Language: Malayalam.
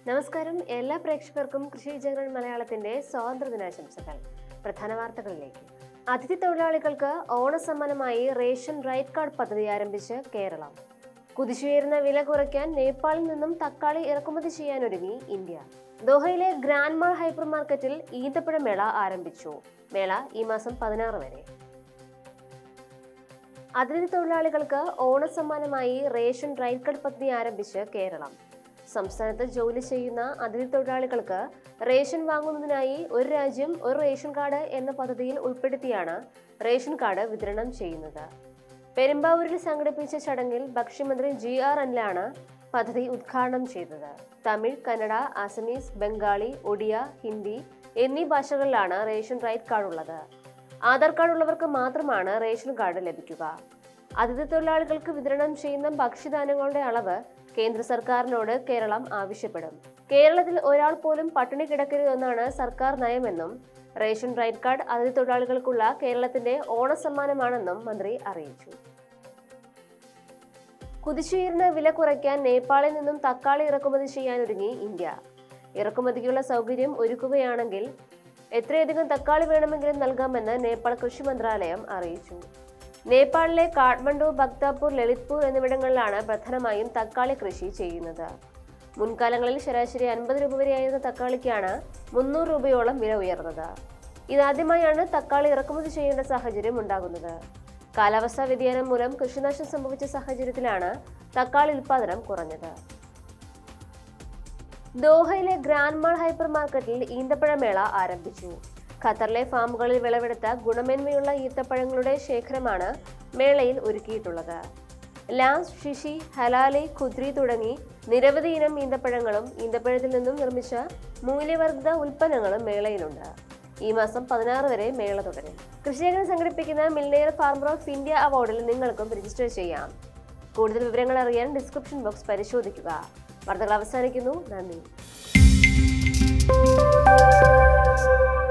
നമസ്കാരം എല്ലാ പ്രേക്ഷകർക്കും കൃഷി ജനറൽ മലയാളത്തിന്റെ സ്വാതന്ത്ര്യ ദിനാശംസകൾ പ്രധാന വാർത്തകളിലേക്ക് അതിഥി തൊഴിലാളികൾക്ക് ഓണസമ്മാനമായി റേഷൻ റൈറ്റ് കാർഡ് പദ്ധതി ആരംഭിച്ച് കേരളം കുതിച്ചുയരുന്ന വില കുറയ്ക്കാൻ നേപ്പാളിൽ നിന്നും തക്കാളി ഇറക്കുമതി ചെയ്യാനൊരുങ്ങി ഇന്ത്യ ദോഹയിലെ ഗ്രാൻഡ് മാൾ ഹൈപ്പർ മാർക്കറ്റിൽ ഈന്തപ്പഴ മേള ആരംഭിച്ചു മേള ഈ മാസം പതിനാറ് വരെ അതിഥി തൊഴിലാളികൾക്ക് ഓണസമ്മാനമായി റേഷൻ റൈറ്റ് കാർഡ് പദ്ധതി ആരംഭിച്ച് കേരളം സംസ്ഥാനത്ത് ജോലി ചെയ്യുന്ന അതിഥി തൊഴിലാളികൾക്ക് റേഷൻ വാങ്ങുന്നതിനായി ഒരു രാജ്യം ഒരു റേഷൻ കാർഡ് എന്ന പദ്ധതിയിൽ ഉൾപ്പെടുത്തിയാണ് റേഷൻ കാർഡ് വിതരണം ചെയ്യുന്നത് പെരുമ്പാവൂരിൽ സംഘടിപ്പിച്ച ചടങ്ങിൽ ഭക്ഷ്യമന്ത്രി ജി ആർ അനിലാണ് പദ്ധതി ഉദ്ഘാടനം ചെയ്തത് തമിഴ് കന്നഡ അസമീസ് ബംഗാളി ഒഡിയ ഹിന്ദി എന്നീ ഭാഷകളിലാണ് റേഷൻ റൈറ്റ് കാർഡ് ഉള്ളത് ആധാർ കാർഡ് ഉള്ളവർക്ക് മാത്രമാണ് റേഷൻ കാർഡ് ലഭിക്കുക അതിഥി തൊഴിലാളികൾക്ക് വിതരണം ചെയ്യുന്ന ഭക്ഷ്യധാന്യങ്ങളുടെ അളവ് കേന്ദ്ര സർക്കാരിനോട് കേരളം ആവശ്യപ്പെടും കേരളത്തിൽ ഒരാൾ പോലും പട്ടിണി കിടക്കരുതെന്നാണ് സർക്കാർ നയമെന്നും റേഷൻ റൈറ്റ് കാർഡ് അതിഥി തൊഴിലാളികൾക്കുള്ള കേരളത്തിന്റെ ഓണസമ്മാനമാണെന്നും മന്ത്രി അറിയിച്ചു കുതിച്ചുയരുന്ന വില കുറയ്ക്കാൻ നേപ്പാളിൽ നിന്നും തക്കാളി ഇറക്കുമതി ചെയ്യാനൊരുങ്ങി ഇന്ത്യ ഇറക്കുമതിക്കുള്ള സൗകര്യം ഒരുക്കുകയാണെങ്കിൽ എത്രയധികം തക്കാളി വേണമെങ്കിലും നൽകാമെന്ന് നേപ്പാൾ കൃഷി മന്ത്രാലയം അറിയിച്ചു നേപ്പാളിലെ കാഠ്മണ്ഡു ഭക്താപൂർ ലളിത്പൂർ എന്നിവിടങ്ങളിലാണ് പ്രധാനമായും തക്കാളി കൃഷി ചെയ്യുന്നത് മുൻകാലങ്ങളിൽ ശരാശരി അൻപത് രൂപ വരെയായിരുന്ന തക്കാളിക്കാണ് മുന്നൂറ് രൂപയോളം വില ഉയർന്നത് ഇതാദ്യമായാണ് തക്കാളി ഇറക്കുമതി ചെയ്യേണ്ട സാഹചര്യം ഉണ്ടാകുന്നത് കാലാവസ്ഥാ വ്യതിയാനം മൂലം കൃഷിനാശം സംഭവിച്ച സാഹചര്യത്തിലാണ് തക്കാളി ഉൽപാദനം കുറഞ്ഞത് ദോഹയിലെ ഗ്രാൻഡ് മാൾ ഹൈപ്പർ മാർക്കറ്റിൽ ഈന്തപ്പഴ മേള ആരംഭിച്ചു ഖത്തറിലെ ഫാമുകളിൽ വിളവെടുത്ത ഗുണമേന്മയുള്ള ഈത്തപ്പഴങ്ങളുടെ ശേഖരമാണ് മേളയിൽ ഒരുക്കിയിട്ടുള്ളത് ലാസ് ഷിഷി ഹലാലി ഖുദ്രി തുടങ്ങി നിരവധി ഇനം ഈന്തപ്പഴങ്ങളും ഈന്തപ്പഴത്തിൽ നിന്നും നിർമ്മിച്ച മൂല്യവർദ്ധിത ഉൽപ്പന്നങ്ങളും മേളയിലുണ്ട് ഈ മാസം പതിനാറ് വരെ മേള തുടരും കൃഷികരൻ സംഘടിപ്പിക്കുന്ന മിൽനെയർ ഫാർമർ ഓഫ് ഇന്ത്യ അവാർഡിൽ നിങ്ങൾക്കും രജിസ്റ്റർ ചെയ്യാം കൂടുതൽ വിവരങ്ങൾ അറിയാൻ ഡിസ്ക്രിപ്ഷൻ ബോക്സ് പരിശോധിക്കുക വാർത്തകൾ അവസാനിക്കുന്നു നന്ദി